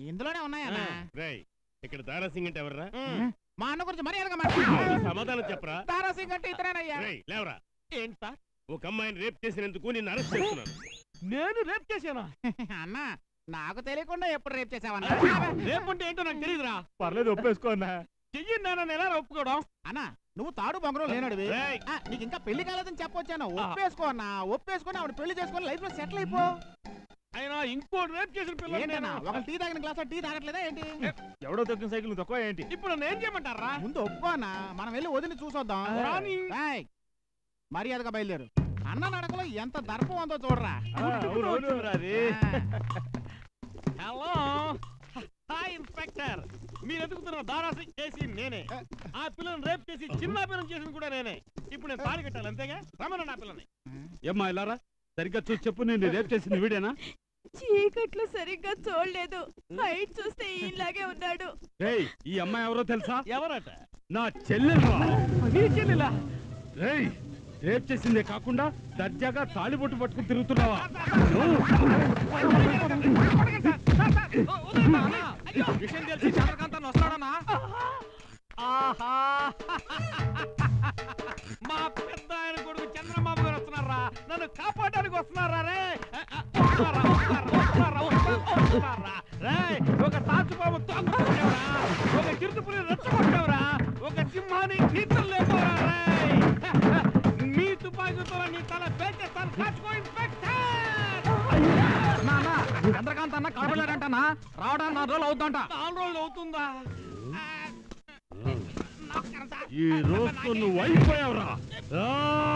ఇందులోనే ఉన్నాయన్నా రేయ్ ఇక్కడ దారాసింగ్ అంటే ఎవర్రా మా అన్న గురించి మర్యాదగా మాట్లాడు సమాధానం చెప్పరా తారాసింగ్ అంటే ఇతరేనయ్యా రేయ్ లేవరా ఏంటి సార్ ఒక అమ్మాయిని రేప్ చేసినందుకు నిన్ను అరెస్ట్ చేస్తున్నాను నేను రేప్ చేశానా అన్న నాకు తెలియకుండా ఎప్పుడు రేపు చేసావన్నా రేప్ అంటే ఏంటో నాకు తెలియదురా పర్లేదు ఒప్పేసుకో అన్న చెయ్యి నాన్న ఎలా ఒప్పుకోవడం అన్న నువ్వు తాడు బంగారం లేనడివి రేయ్. ఆ, నీకు ఇంకా పెళ్లి కాలేదని చెప్పొచ్చాను ఒప్పేసుకో అన్న ఒప్పేసుకొని ఆవిడ పెళ్లి చేసుకొని లైఫ్ లో సెటిల్ అయిపో అయినా ఇంకో రేప్ చేసిన పిల్లలు ఏంటన్నా ఒక టీ తాగిన గ్లాస్ టీ తాగట్లేదా ఏంటి ఎవడో తొక్కిన సైకిల్ నువ్వు తక్కువ ఏంటి ఇప్పుడు నన్ను ఏం చేయమంటారా ముందు ఒప్పుకో అన్న మనం వెళ్ళి వదిలి చూసొద్దాం రాని. రేయ్, మర్యాదగా బయలుదేరు అన్న నడకలో ఎంత దర్పం ఉందో చూడరా ఆ, అవును, అవును. హలో హాయ్ ఇన్స్పెక్టర్ మీరు ఎదుగుతున్న దారాసి చేసి నేనే ఆ పిల్లని రేప్ చేసి చిన్న పిల్లని చేసింది కూడా నేనే ఇప్పుడు నేను తాడి కట్టాలి అంతేగా రమణ నా పిల్లని ఏమ్మా ఇలారా సరిగ్గా చూసి చెప్పు నేను రేప్ చేసింది వీడేనా చీకట్లో సరిగ్గా చూడలేదు హైట్ చూస్తే ఈలాగే ఉన్నాడు రేయ్ ఈ అమ్మాయి ఎవరో తెలుసా ఎవరట నా చెల్లెలు నీ చెల్లిలా రేయ్ రేప్ చేసిందే కాకుండా దర్జాగా తాళిబొట్టు పట్టుకుని తిరుగుతున్నావా విషయం తెలిసి చంద్రకాంత్ అన్న వస్తాడనా ఆహా మా పెద్ద ఆయన కొడుకు చంద్రబాబు గారు వస్తున్నారా నన్ను కాపాడడానికి వస్తున్నారా రే వస్తున్నారా, వస్తున్నారా, వస్తున్నారా, వస్తున్నారా, వస్తున్నారా? రేయ్, ఒక తాచుబాబు తొక్కుకొచ్చావురా ఒక చిరుతుపులి రెచ్చగొట్టావురా ఒక సింహాన్ని నీతులు లేకపోరా రేయ్ మీ తుపాకీతో నీ తల పేచేస్తాను కాచుకో ఇన్స్పెక్టర్ చంద్రకాంత్ అన్న కనపడలేరంటనా రావడానికి నాలుగు రోజులు అవుతుందంట నాలుగు రోజులు అవుతుందా ఆ, నమస్కారం సార్. ఈ రోజుతో నువ్వు అయిపోయావురా ఆ!